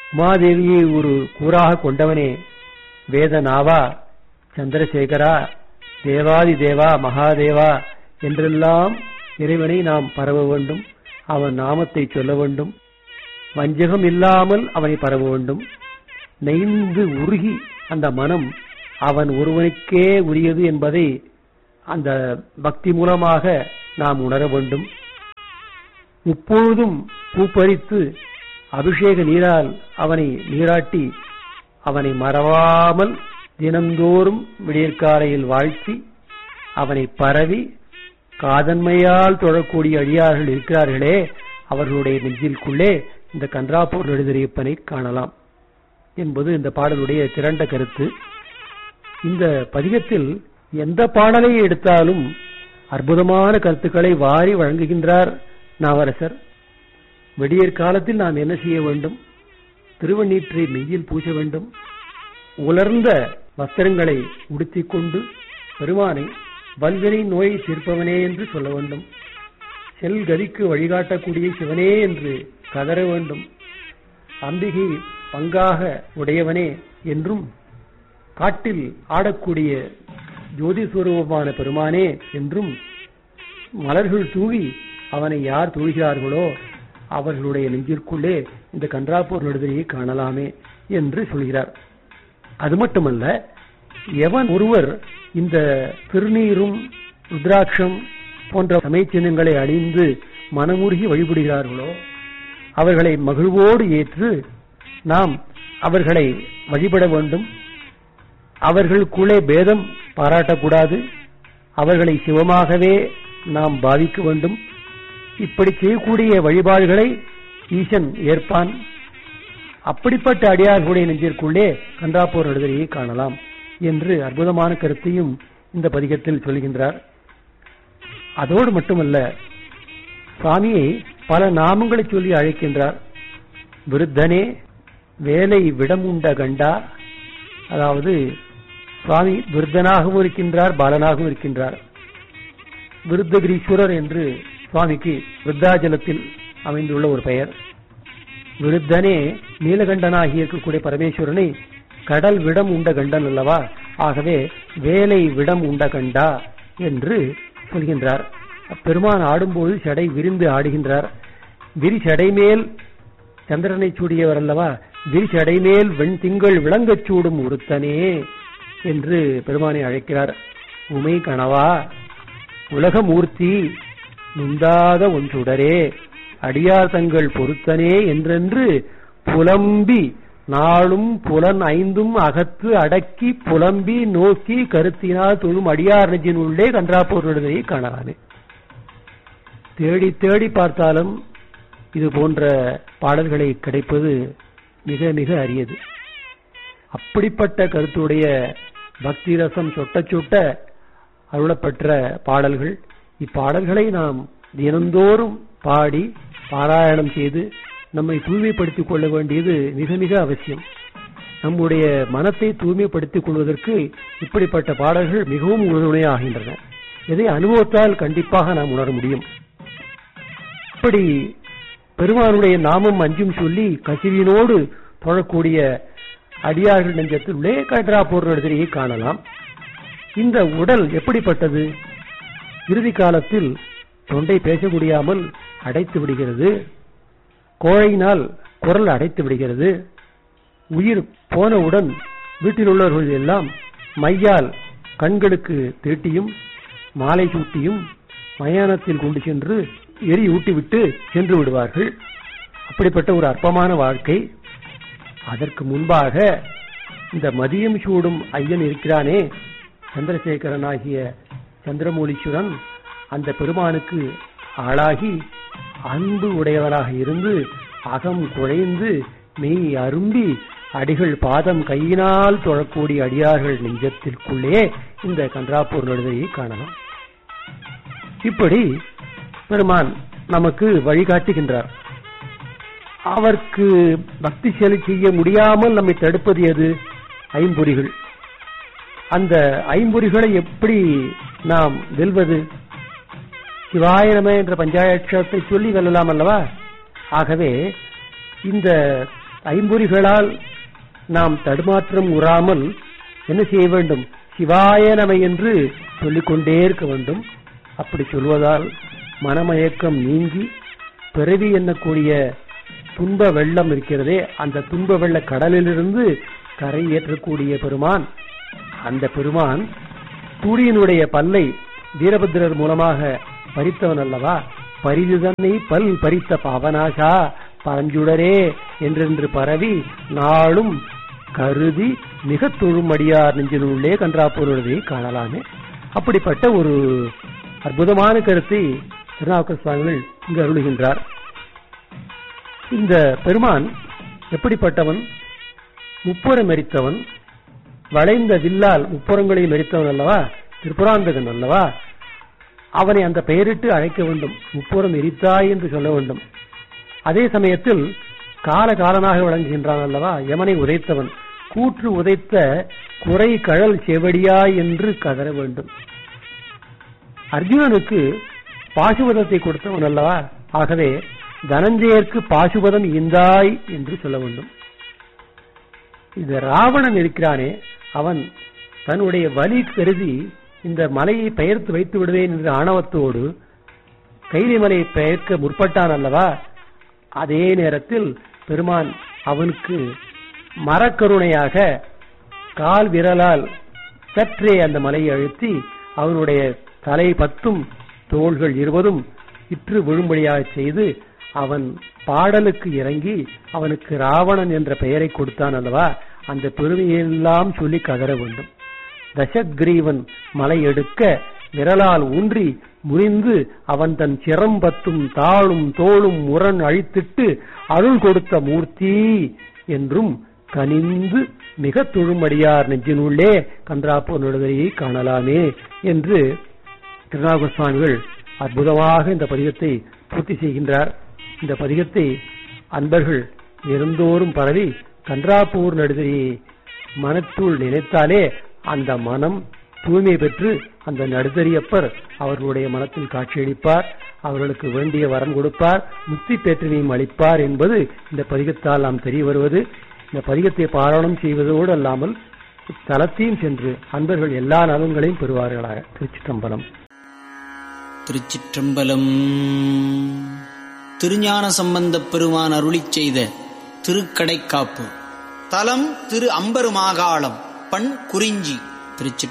உமாதேவியை ஒரு கூறாக கொண்டவனே வேதநாவா சந்திரசேகரா தேவாதி தேவா மகாதேவா என்றெல்லாம் இறைவனை நாம் பரவ வேண்டும் அவன் நாமத்தை சொல்ல வேண்டும் வஞ்சகம் இல்லாமல் அவனை பரவ வேண்டும் நெய்ந்து உருகி அந்த மனம் அவன் ஒருவனுக்கே உரியது என்பதை அந்த பக்தி மூலமாக நாம் உணர வேண்டும் முப்பொழுதும் பூப்பறித்து அபிஷேக நீரால் அவனை நீராட்டி அவனை மறவாமல் தினந்தோறும் விடியற்காலையில் வாழ்த்தி அவனை பரவி காதன்மையால் தொழக்கூடிய அடியார்கள் இருக்கிறார்களே அவர்களுடைய நெஞ்சிற்குள்ளே இந்த கன்றாப்பூர் எழுதிரியப்பனை காணலாம் என்பது இந்த பாடலுடைய திரண்ட கருத்து இந்த பதிகத்தில் எந்த பாடலை எடுத்தாலும் அற்புதமான கருத்துக்களை வாரி வழங்குகின்றார் நாவரசர் வெடியற் காலத்தில் நாம் என்ன செய்ய வேண்டும் திருவண்ணீற்றை மெய்யில் பூச வேண்டும் உலர்ந்த வஸ்திரங்களை உடுத்திக் கொண்டு பெருமானை வல்வினை நோயை தீர்ப்பவனே என்று சொல்ல வேண்டும் செல்கதிக்கு வழிகாட்டக்கூடிய சிவனே என்று கதற வேண்டும் அம்பிகை பங்காக உடையவனே என்றும் காட்டில் ஆடக்கூடிய ஜோதி சுரூபமான பெருமானே என்றும் மலர்கள் தூவி அவனை யார் தூழ்கிறார்களோ அவர்களுடைய நெஞ்சிற்குள்ளே இந்த கன்றாப்பூர் நடுதலையை காணலாமே என்று சொல்கிறார் அது மட்டுமல்ல எவன் ஒருவர் இந்த திருநீரும் ருத்ராட்சம் போன்ற சமயச்சின்னங்களை அணிந்து மனமுருகி வழிபடுகிறார்களோ அவர்களை மகிழ்வோடு ஏற்று நாம் அவர்களை வழிபட வேண்டும் அவர்களுக்குள்ளே பேதம் பாராட்டக்கூடாது அவர்களை சிவமாகவே நாம் பாவிக்க வேண்டும் இப்படி செய்யக்கூடிய வழிபாடுகளை ஈசன் ஏற்பான் அப்படிப்பட்ட அடியார்களுடைய நெஞ்சிற்குள்ளே கன்றாப்போர் எழுதலையை காணலாம் என்று அற்புதமான கருத்தையும் இந்த பதிகத்தில் சொல்கின்றார் அதோடு மட்டுமல்ல சுவாமியை பல நாமங்களை சொல்லி அழைக்கின்றார் விருத்தனே வேலை விடமுண்ட கண்டா அதாவது சுவாமி விருத்தனாகவும் இருக்கின்றார் பாலனாகவும் இருக்கின்றார் விருத்தகிரீஸ்வரர் என்று சுவாமிக்கு விருத்தாஜலத்தில் அமைந்துள்ள ஒரு பெயர் விருத்தனே நீலகண்டனாகி இருக்கக்கூடிய பரமேஸ்வரனை கடல் விடம் உண்ட கண்டன் அல்லவா ஆகவே வேலை விடம் உண்ட கண்டா என்று சொல்கின்றார் பெருமான் ஆடும்போது சடை விரிந்து ஆடுகின்றார் விரி சடை மேல் சந்திரனை சூடியவர் அல்லவா விரி சடை மேல் வெண் திங்கள் விளங்கச் சூடும் ஒருத்தனே என்று பெருமானை அழைக்கிறார் உமை கனவா உலகமூர்த்தி நுந்தாத ஒன்றுடரே அடியார் தங்கள் பொருத்தனே என்றென்று புலம்பி நாளும் புலன் ஐந்தும் அகத்து அடக்கி புலம்பி நோக்கி கருத்தினால் தொழும் அடியார் நெஞ்சின் உள்ளே கன்றாப்போர் விடுதலையை காணலாமே தேடி தேடி பார்த்தாலும் இது போன்ற பாடல்களை கிடைப்பது மிக மிக அரியது அப்படிப்பட்ட கருத்துடைய பக்தி ரசம் சொட்ட சுட்ட அருளப்பெற்ற பாடல்கள் இப்பாடல்களை நாம் தினந்தோறும் பாடி பாராயணம் செய்து நம்மை தூய்மைப்படுத்திக் கொள்ள வேண்டியது மிக மிக அவசியம் நம்முடைய மனத்தை தூய்மைப்படுத்திக் கொள்வதற்கு இப்படிப்பட்ட பாடல்கள் மிகவும் உறுதுணையாகின்றன இதை அனுபவத்தால் கண்டிப்பாக நாம் உணர முடியும் இப்படி பெருமானுடைய நாமம் அஞ்சும் சொல்லி கசிவினோடு தொழக்கூடிய அடியார்கள் நெஞ்சத்திலே கட்ரா போர்நடுதலையை காணலாம் இந்த உடல் எப்படிப்பட்டது இறுதி காலத்தில் தொண்டை பேச முடியாமல் அடைத்து விடுகிறது கோழையினால் குரல் அடைத்து விடுகிறது உயிர் போனவுடன் வீட்டில் உள்ளவர்கள் எல்லாம் மையால் கண்களுக்கு தீட்டியும் மாலை சூட்டியும் மயானத்தில் கொண்டு சென்று எரி ஊட்டிவிட்டு சென்று விடுவார்கள் அப்படிப்பட்ட ஒரு அற்பமான வாழ்க்கை அதற்கு முன்பாக இந்த மதியம் சூடும் ஐயன் இருக்கிறானே சந்திரசேகரன் ஆகிய சந்திரமூலீஸ்வரன் அந்த பெருமானுக்கு ஆளாகி அன்பு உடையவனாக இருந்து அகம் குழைந்து மெய் அரும்பி அடிகள் பாதம் கையினால் தொழக்கூடிய அடியார்கள் நெஞ்சத்திற்குள்ளே இந்த கன்றாப்பூர் நடுதையை காணலாம் இப்படி பெருமான் நமக்கு வழிகாட்டுகின்றார் அவருக்கு பக்தி செயலை செய்ய முடியாமல் நம்மை தடுப்பது எது ஐம்பொறிகள் அந்த ஐம்பொறிகளை எப்படி நாம் வெல்வது சிவாய நம என்ற பஞ்சாயட்சத்தை சொல்லி வெல்லலாம் அல்லவா ஆகவே இந்த ஐம்பொறிகளால் நாம் தடுமாற்றம் உறாமல் என்ன செய்ய வேண்டும் சிவாய நம என்று சொல்லிக்கொண்டே இருக்க வேண்டும் அப்படி சொல்வதால் மனமயக்கம் நீங்கி பிறவி எண்ணக்கூடிய துன்ப வெள்ளம் இருக்கிறதே அந்த துன்ப வெள்ள கடலிலிருந்து கரை ஏற்றக்கூடிய பெருமான் அந்த பெருமான் சூரியனுடைய பல்லை வீரபத்திரர் மூலமாக பறித்தவன் அல்லவா பரிது தன்னை பல் பறித்த பாவனாசா பரஞ்சுடரே என்றென்று பரவி நாளும் கருதி மிக தொழுமடியார் நெஞ்சினுள்ளே கன்றாப்பூருவதை காணலாமே அப்படிப்பட்ட ஒரு அற்புதமான கருத்தை திருநாவுக்கர் சுவாமிகள் இங்கு அருளுகின்றார் இந்த பெருமான் எப்படிப்பட்டவன் முப்புறம் மெரித்தவன் வளைந்த வில்லால் முப்புறங்களை மெரித்தவன் அல்லவா திரிபுராந்தகன் அல்லவா அவனை அந்த பெயரிட்டு அழைக்க வேண்டும் முப்புறம் எரித்தாய் என்று சொல்ல வேண்டும் அதே சமயத்தில் கால காலனாக விளங்குகின்றான் அல்லவா யமனை உதைத்தவன் கூற்று உதைத்த குறை கழல் செவடியாய் என்று கதற வேண்டும் அர்ஜுனனுக்கு பாசுபதத்தை கொடுத்தவன் அல்லவா ஆகவே தனஞ்சயருக்கு பாசுபதம் இந்தாய் என்று சொல்ல வேண்டும் இந்த ராவணன் இருக்கிறானே அவன் தன்னுடைய வலி கருதி இந்த மலையை பெயர்த்து வைத்து விடுவேன் என்ற ஆணவத்தோடு கைலி மலையை பெயர்க்க முற்பட்டான் அல்லவா அதே நேரத்தில் பெருமான் அவனுக்கு மரக்கருணையாக கால் விரலால் சற்றே அந்த மலையை அழுத்தி அவனுடைய தலை பத்தும் தோள்கள் இருவதும் இற்று விழும்படியாக செய்து அவன் பாடலுக்கு இறங்கி அவனுக்கு ராவணன் என்ற பெயரை கொடுத்தான் அல்லவா அந்த பெருமையெல்லாம் சொல்லி கதற வேண்டும் தசக்ரீவன் மலை எடுக்க விரலால் ஊன்றி முறிந்து அவன் தன் சிரம்பத்தும் தாளும் தோளும் முரண் அழித்திட்டு அருள் கொடுத்த மூர்த்தி என்றும் கனிந்து மிக தொழுமடியார் நெஞ்சினுள்ளே கன்றாப்போ நடுதலையை காணலாமே என்று திருநாக சுவாமிகள் அற்புதமாக இந்த பதிகத்தை பூர்த்தி செய்கின்றார் இந்த பதிகத்தை அன்பர்கள் இருந்தோறும் பரவி கன்றாப்பூர் நடுதலையை மனத்துள் நினைத்தாலே அந்த மனம் தூய்மை பெற்று அந்த நடுதறியப்பர் அவர்களுடைய மனத்தில் காட்சியளிப்பார் அவர்களுக்கு வேண்டிய வரம் கொடுப்பார் முக்தி பேற்றினையும் அளிப்பார் என்பது இந்த பதிகத்தால் நாம் தெரிய வருவது இந்த பதிகத்தை பாராயணம் செய்வதோடு அல்லாமல் தலத்தையும் சென்று அன்பர்கள் எல்லா நலன்களையும் பெறுவார்களாக திருச்சிற்றம்பலம் திருச்சிற்றம்பலம் திருஞான சம்பந்தப் பெருமான் அருளிச் செய்த திருக்கடைக்காப்பு தலம் திரு அம்பருமாகாளம் பண் குறிஞ்சி திருச்சி